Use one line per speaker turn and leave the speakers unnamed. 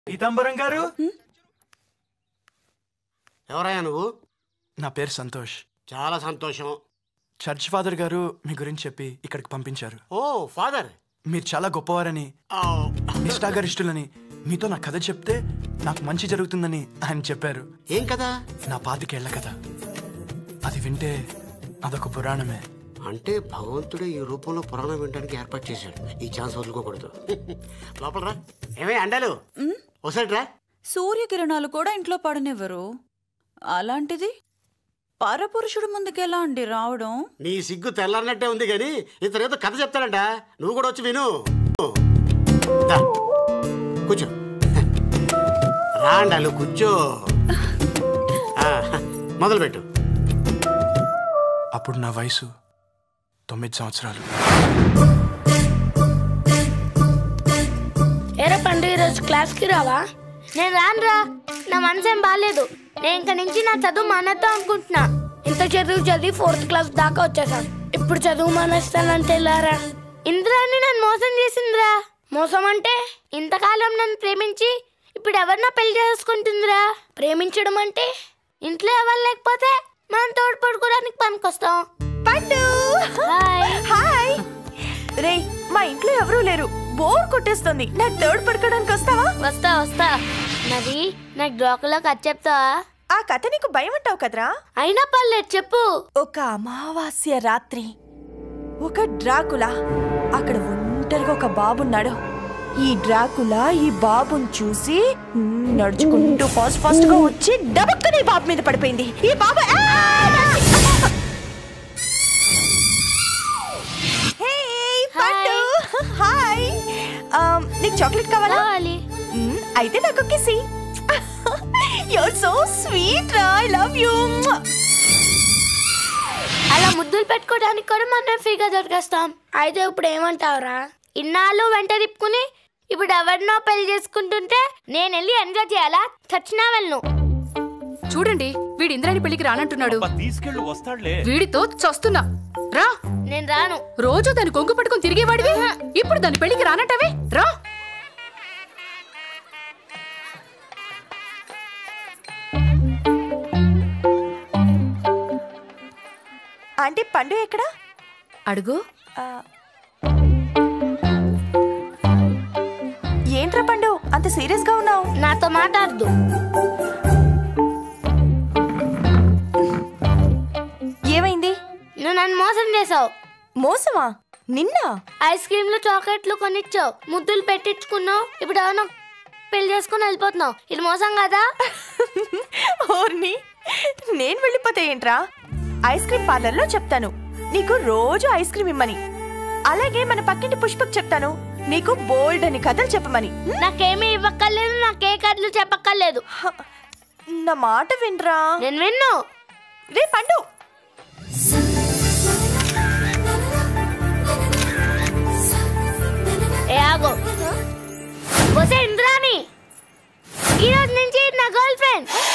పీతాంబరం గారు
ఎవరయ్యా నువ్వు
నా పేరు సంతోష్
చాలా సంతోషం
చర్చ్ ఫాదర్ గారు మీ గురించి చెప్పి ఇక్కడికి పంపించారు
ఓ ఫాదర్
మీరు చాలా గొప్పవారని నిష్ఠాగరిష్ఠులని మీతో నా కథ చెప్తే నాకు మంచి జరుగుతుందని ఆయన చెప్పారు
ఏం కదా
నా పాతికేళ్ల కథ అది వింటే అదొక పురాణమే
అంటే భగవంతుడే ఈ రూపంలో పురాణం వినడానికి ఏర్పాటు చేశాడు ఈ ఛాన్స్ వదులుకోకూడదు లోపల రా ఏమే అండాలు ఒకసారి రా
సూర్యకిరణాలు కూడా ఇంట్లో పడనివ్వరు అలాంటిది పరపురుషుడు ముందుకెలా అండి రావడం
నీ సిగ్గు తెల్లన్నట్టే ఉంది కానీ ఇతను ఏదో కథ చెప్తాడంట నువ్వు కూడా వచ్చి విను దా, కూర్చో రా అండాలు కూర్చో ఆ, మొదలుపెట్టు
అప్పుడు నా వయసు తొమ్మిది సంవత్సరాలు
ఏరా పండుగ రోజు క్లాస్కి రావా నేను రానురా నా మనసు ఏం బాగాలేదు నేను ఇంక నుంచి నా చదువు మానేద్దాం అనుకుంటున్నా ఇంత చదువు చదివి ఫోర్త్ క్లాస్ దాకా వచ్చేసాను ఇప్పుడు చదువు మానేస్తానంటే లారా ఇంద్రాన్ని నన్ను మోసం చేసిందిరా మోసం అంటే ఇంతకాలం నన్ను ప్రేమించి ఇప్పుడు ఎవరినో పెళ్లి చేసుకుంటుందిరా ప్రేమించడం అంటే ఇంట్లో ఎవరు లేకపోతే మనం తోడు పడుకోవడానికి పనికొస్తాం
పండు
హాయ్
హాయ్ రే మా ఇంట్లో ఎవరూ లేరు బోర్ కొట్టేస్తుంది నాకు తోడు పడుకోవడానికి వస్తావా
వస్తా వస్తా మరి నాకు డ్రాకులో కథ చెప్తావా
ఆ కథ నీకు భయం అంటావు కదరా
అయినా పర్లేదు చెప్పు
ఒక అమావాస్య రాత్రి ఒక డ్రాకులా అక్కడ ఒంటరిగా ఒక బాబున్నాడు ఈ డ్రాకులా ఈ బాబుని చూసి మ్, నడుచుకుంటూ ఫాస్ట్ ఫాస్ట్ గా వచ్చి డబక్కన ఈ బాబు మీద పడిపోయింది ఈ బాబు ఆ! హే, పండు. హాయ్ ఆమ్, నీకు చాక్లెట్ కావాలా
కావాలి
మ్, అయితే నాకు కిసి యూర్ సో స్వీట్ రా ఐ లవ్ యూ
అలా ముద్దులు పెట్టుకోవడానికి కూడా మనం ఫ్రీగా దొరికేస్తాం అయితే ఇప్పుడు ఏమంటావురా ఇన్నాళ్ళు వెంట తిప్పుకుని ఇప్పుడు ఎవరినో పెళ్లి చేసుకుంటుంటే నేను వెళ్ళి ఎంజాయ్ చేయాలా చచ్చినా వెళ్ళను
చూడండి వీడి ఇంద్రాణి పెళ్లికి రానంటున్నాడు
తీసుకెళ్ళు వస్తాడులే
వీడితో చస్తున్నా రా
నేను రాను
రోజు దాని కొంగు పట్టుకొని తిరిగేవాడివి ఇప్పుడు దాని పెళ్లికి రానంటావే రా
ఆంటీ పండు ఎక్కడా
అడుగు
ఆ, ఏంట్రా పండు అంత సీరియస్ గా ఉన్నావు
నాతో మాట్లాడదు
ఏమైంది
నువ్వు నన్ను మోసం చేసావు
మోసమా నిన్న
ఐస్ క్రీమ్లు చాక్లెట్లు కొనిచ్చావు ముద్దులు పెట్టించుకున్నావు ఇప్పుడు ఎవరినో పెళ్లి చేసుకుని వెళ్ళిపోతున్నావు ఇది మోసం కదా
ఓర్ని నేను వెళ్ళిపోతే ఏంట్రా ఐస్ క్రీమ్ పార్లర్లో చెప్తాను నీకు రోజు ఐస్ క్రీమ్ ఇమ్మని అలాగే మన పక్కింటి పుష్పకు చెప్తాను నీకు బోల్డ్ అని కథలు చెప్పమని
నాకేమీ ఇవ్వక్కర్లేదు నాకే కథలు చెప్పక్కర్లేదు
హ, నా మాట వినరా
నేను విన్ను
రే పండు
ఏ ఆగో వసే ఇంద్రాని ఈ రోజు నుంచి నా గర్ల్ ఫ్రెండ్